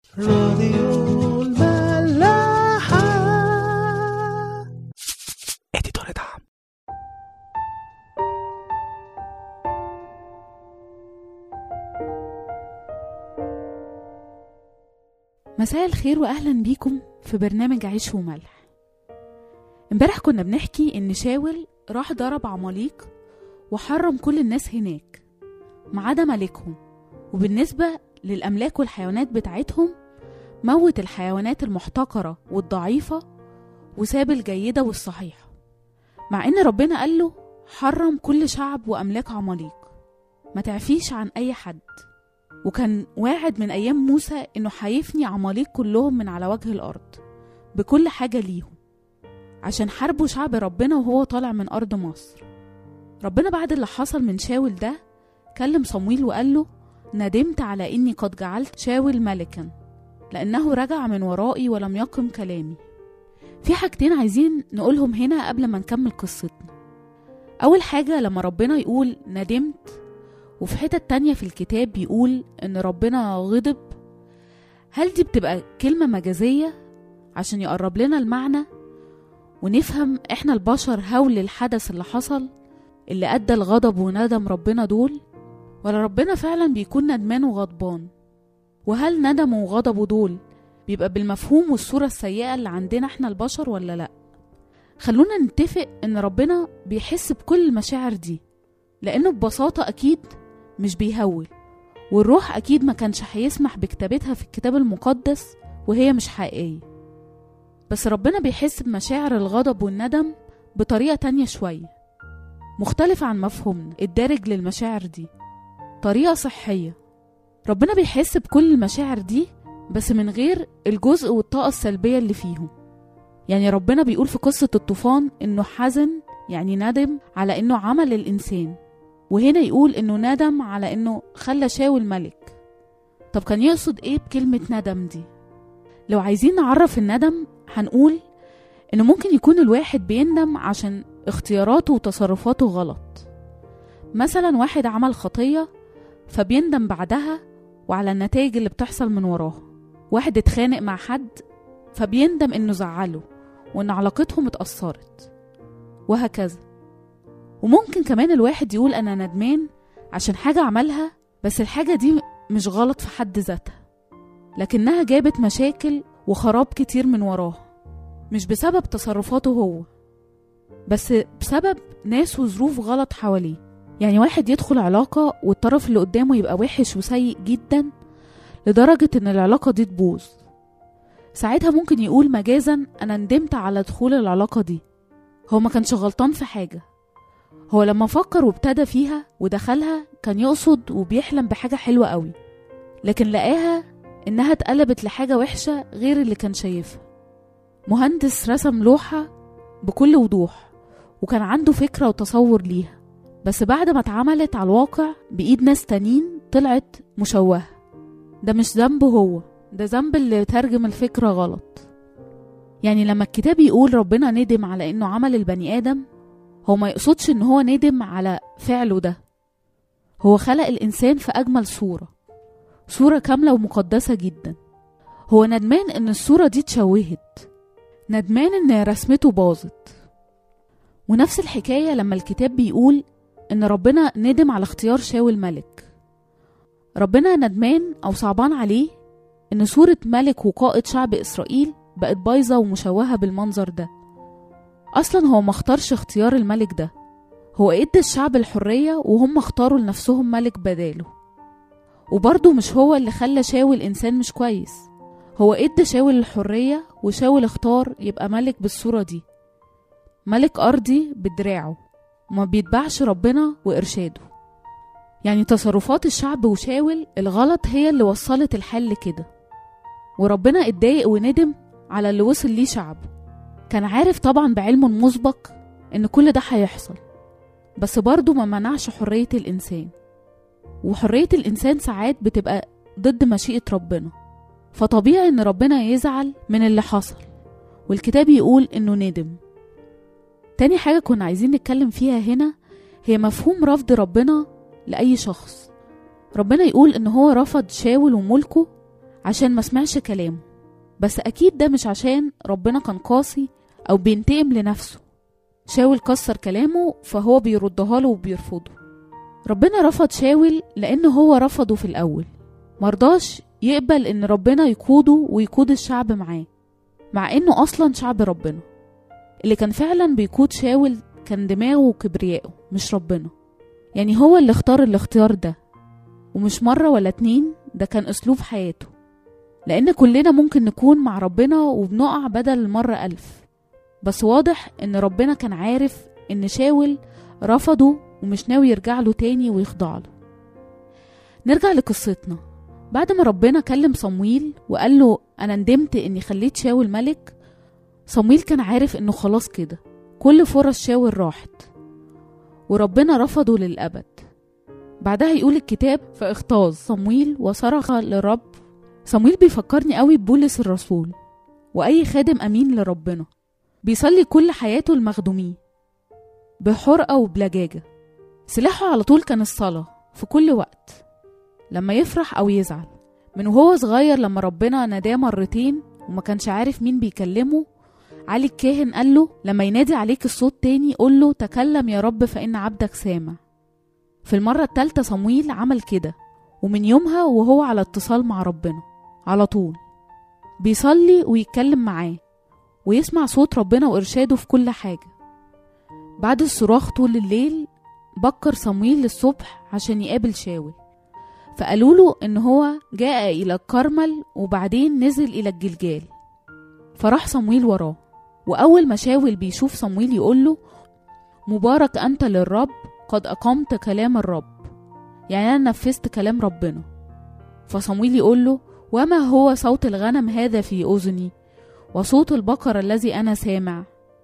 راديو الملاحة اديتور دعم مساء الخير واهلا بيكم في برنامج عيش وملح امبارح كنا بنحكي ان شاول راح ضرب عماليق وحرم كل الناس هناك ما عدا ملكهم وبالنسبة للأملاك والحيوانات بتاعتهم موت الحيوانات المحتقرة والضعيفة وساب الجيدة والصحيحة مع إن ربنا قال له حرم كل شعب وأملاك عماليق ما تعفيش عن أي حد وكان واعد من أيام موسى إنه هيفني عماليق كلهم من على وجه الأرض بكل حاجة ليهم عشان حاربوا شعب ربنا وهو طالع من أرض مصر ربنا بعد اللي حصل من شاول ده كلم صمويل وقال له ندمت على إني قد جعلت شاول ملكا لأنه رجع من ورائي ولم يقم كلامي في حاجتين عايزين نقولهم هنا قبل ما نكمل قصتنا أول حاجة لما ربنا يقول ندمت وفي حتة تانية في الكتاب بيقول إن ربنا غضب هل دي بتبقى كلمة مجازية عشان يقرب لنا المعنى ونفهم إحنا البشر هول الحدث اللي حصل اللي أدى الغضب وندم ربنا دول ولا ربنا فعلا بيكون ندمان وغضبان وهل ندمه وغضبه دول بيبقى بالمفهوم والصورة السيئة اللي عندنا احنا البشر ولا لأ خلونا نتفق ان ربنا بيحس بكل المشاعر دي لانه ببساطة اكيد مش بيهول والروح اكيد ما كانش هيسمح بكتابتها في الكتاب المقدس وهي مش حقيقية بس ربنا بيحس بمشاعر الغضب والندم بطريقة تانية شوية مختلفة عن مفهومنا الدارج للمشاعر دي طريقة صحية ربنا بيحس بكل المشاعر دي بس من غير الجزء والطاقة السلبية اللي فيهم يعني ربنا بيقول في قصة الطوفان إنه حزن يعني ندم على إنه عمل الإنسان وهنا يقول إنه ندم على إنه خلى شاول ملك طب كان يقصد إيه بكلمة ندم دي؟ لو عايزين نعرف الندم هنقول إنه ممكن يكون الواحد بيندم عشان اختياراته وتصرفاته غلط مثلا واحد عمل خطية فبيندم بعدها وعلى النتائج اللي بتحصل من وراها واحد اتخانق مع حد فبيندم انه زعله وان علاقتهم اتأثرت وهكذا وممكن كمان الواحد يقول انا ندمان عشان حاجة عملها بس الحاجة دي مش غلط في حد ذاتها لكنها جابت مشاكل وخراب كتير من وراها مش بسبب تصرفاته هو بس بسبب ناس وظروف غلط حواليه يعني واحد يدخل علاقة والطرف اللي قدامه يبقى وحش وسيء جدا لدرجة ان العلاقة دي تبوظ ساعتها ممكن يقول مجازا انا ندمت على دخول العلاقة دي هو ما كانش غلطان في حاجة هو لما فكر وابتدى فيها ودخلها كان يقصد وبيحلم بحاجة حلوة قوي لكن لقاها انها اتقلبت لحاجة وحشة غير اللي كان شايفها مهندس رسم لوحة بكل وضوح وكان عنده فكرة وتصور ليها بس بعد ما اتعملت على الواقع بإيد ناس تانيين طلعت مشوهة ده مش ذنبه هو ده ذنب اللي ترجم الفكرة غلط يعني لما الكتاب يقول ربنا ندم على انه عمل البني آدم هو ما يقصدش ان هو ندم على فعله ده هو خلق الإنسان في أجمل صورة صورة كاملة ومقدسة جدا هو ندمان ان الصورة دي اتشوهت ندمان ان رسمته باظت ونفس الحكاية لما الكتاب بيقول ان ربنا ندم على اختيار شاول ملك ربنا ندمان او صعبان عليه ان صورة ملك وقائد شعب اسرائيل بقت بايظة ومشوهة بالمنظر ده اصلا هو ما اختارش اختيار الملك ده هو ادى الشعب الحرية وهم اختاروا لنفسهم ملك بداله وبرضه مش هو اللي خلى شاول انسان مش كويس هو ادى شاول الحرية وشاول اختار يبقى ملك بالصورة دي ملك ارضي بدراعه وما بيتبعش ربنا وإرشاده يعني تصرفات الشعب وشاول الغلط هي اللي وصلت الحل كده وربنا اتضايق وندم على اللي وصل ليه شعبه كان عارف طبعا بعلم مسبق ان كل ده هيحصل بس برضه ما منعش حرية الإنسان وحرية الإنسان ساعات بتبقى ضد مشيئة ربنا فطبيعي ان ربنا يزعل من اللي حصل والكتاب يقول انه ندم تاني حاجة كنا عايزين نتكلم فيها هنا هي مفهوم رفض ربنا لأي شخص ربنا يقول إن هو رفض شاول وملكه عشان ما سمعش كلامه بس أكيد ده مش عشان ربنا كان قاسي أو بينتقم لنفسه شاول كسر كلامه فهو بيردها له وبيرفضه ربنا رفض شاول لأن هو رفضه في الأول مرضاش يقبل إن ربنا يقوده ويقود الشعب معاه مع إنه أصلا شعب ربنا اللي كان فعلا بيقود شاول كان دماغه وكبريائه مش ربنا يعني هو اللي اختار الاختيار ده ومش مرة ولا اتنين ده كان أسلوب حياته لأن كلنا ممكن نكون مع ربنا وبنقع بدل المرة ألف بس واضح إن ربنا كان عارف إن شاول رفضه ومش ناوي يرجع له تاني ويخضع له نرجع لقصتنا بعد ما ربنا كلم صمويل وقال له أنا ندمت إني خليت شاول ملك صمويل كان عارف إنه خلاص كده كل فرص شاول راحت وربنا رفضه للأبد بعدها يقول الكتاب فاغتاظ صمويل وصرخ للرب صمويل بيفكرني قوي ببولس الرسول وأي خادم أمين لربنا بيصلي كل حياته المخدومين بحرقة وبلجاجة سلاحه على طول كان الصلاة في كل وقت لما يفرح أو يزعل من وهو صغير لما ربنا ناداه مرتين وما كانش عارف مين بيكلمه علي الكاهن قال له لما ينادي عليك الصوت تاني قول له تكلم يا رب فإن عبدك سامع في المرة التالتة صمويل عمل كده ومن يومها وهو على اتصال مع ربنا على طول بيصلي ويتكلم معاه ويسمع صوت ربنا وإرشاده في كل حاجة بعد الصراخ طول الليل بكر صمويل للصبح عشان يقابل شاول فقالوا له إن هو جاء إلى الكرمل وبعدين نزل إلى الجلجال فراح صمويل وراه وأول ما شاول بيشوف صمويل يقول له مبارك أنت للرب قد أقمت كلام الرب يعني أنا نفذت كلام ربنا فصمويل يقول له وما هو صوت الغنم هذا في أذني وصوت البقر الذي أنا سامع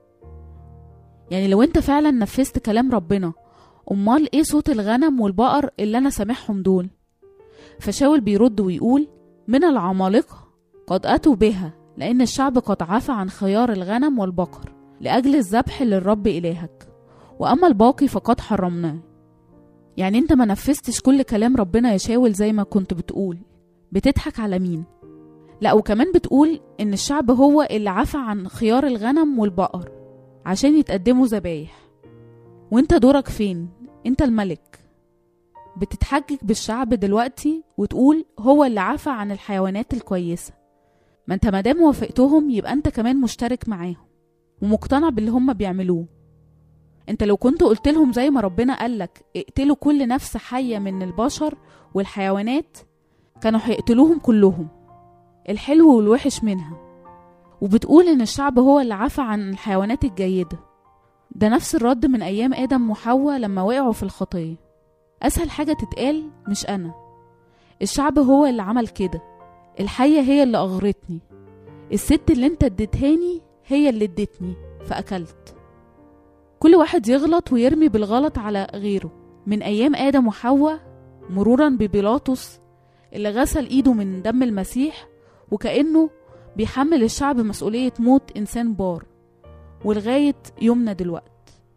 يعني لو أنت فعلا نفذت كلام ربنا أمال إيه صوت الغنم والبقر اللي أنا سامعهم دول فشاول بيرد ويقول من العمالقة قد أتوا بها لأن الشعب قد عفى عن خيار الغنم والبقر لأجل الذبح للرب إلهك وأما الباقي فقد حرمناه يعني أنت ما نفذتش كل كلام ربنا يا شاول زي ما كنت بتقول بتضحك على مين لا وكمان بتقول إن الشعب هو اللي عفى عن خيار الغنم والبقر عشان يتقدموا ذبايح وانت دورك فين انت الملك بتتحجج بالشعب دلوقتي وتقول هو اللي عفى عن الحيوانات الكويسة ما انت مادام وافقتهم يبقى انت كمان مشترك معاهم ومقتنع باللي هم بيعملوه انت لو كنت قلت لهم زي ما ربنا قالك اقتلوا كل نفس حية من البشر والحيوانات كانوا هيقتلوهم كلهم الحلو والوحش منها وبتقول ان الشعب هو اللي عفى عن الحيوانات الجيدة ده نفس الرد من ايام ادم وحواء لما وقعوا في الخطية اسهل حاجة تتقال مش انا الشعب هو اللي عمل كده الحية هي اللي اغرتني الست اللي انت اديتهاني هي اللي ادتني فاكلت كل واحد يغلط ويرمي بالغلط على غيره من ايام ادم وحواء مرورا ببيلاطس اللي غسل ايده من دم المسيح وكانه بيحمل الشعب مسؤولية موت إنسان بار ولغاية يومنا دلوقت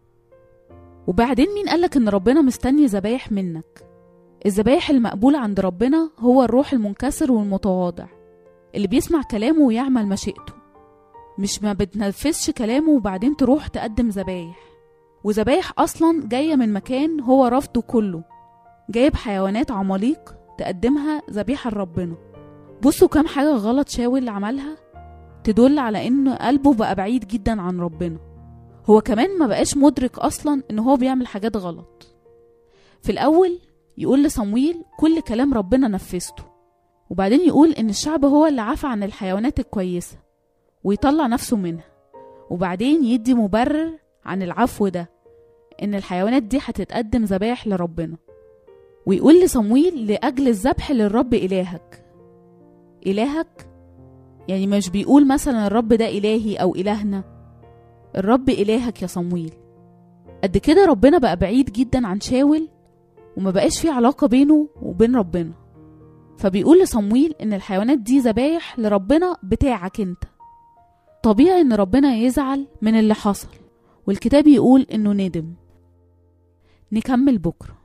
وبعدين مين قالك إن ربنا مستني ذبايح منك الذبايح المقبولة عند ربنا هو الروح المنكسر والمتواضع اللي بيسمع كلامه ويعمل مشيئته مش ما بتنفذش كلامه وبعدين تروح تقدم ذبايح وذبايح أصلا جاية من مكان هو رفضه كله جايب حيوانات عماليق تقدمها ذبيحة لربنا بصوا كام حاجة غلط شاول عملها تدل على ان قلبه بقى بعيد جدا عن ربنا هو كمان ما بقاش مدرك اصلا ان هو بيعمل حاجات غلط في الاول يقول لصمويل كل كلام ربنا نفذته وبعدين يقول ان الشعب هو اللي عفى عن الحيوانات الكويسة ويطلع نفسه منها وبعدين يدي مبرر عن العفو ده ان الحيوانات دي هتتقدم ذبايح لربنا ويقول لصمويل لأجل الذبح للرب إلهك إلهك يعني مش بيقول مثلا الرب ده إلهي أو إلهنا الرب إلهك يا صمويل قد كده ربنا بقى بعيد جدا عن شاول وما بقاش في علاقة بينه وبين ربنا فبيقول لصمويل إن الحيوانات دي ذبايح لربنا بتاعك انت طبيعي إن ربنا يزعل من اللي حصل والكتاب يقول إنه ندم نكمل بكره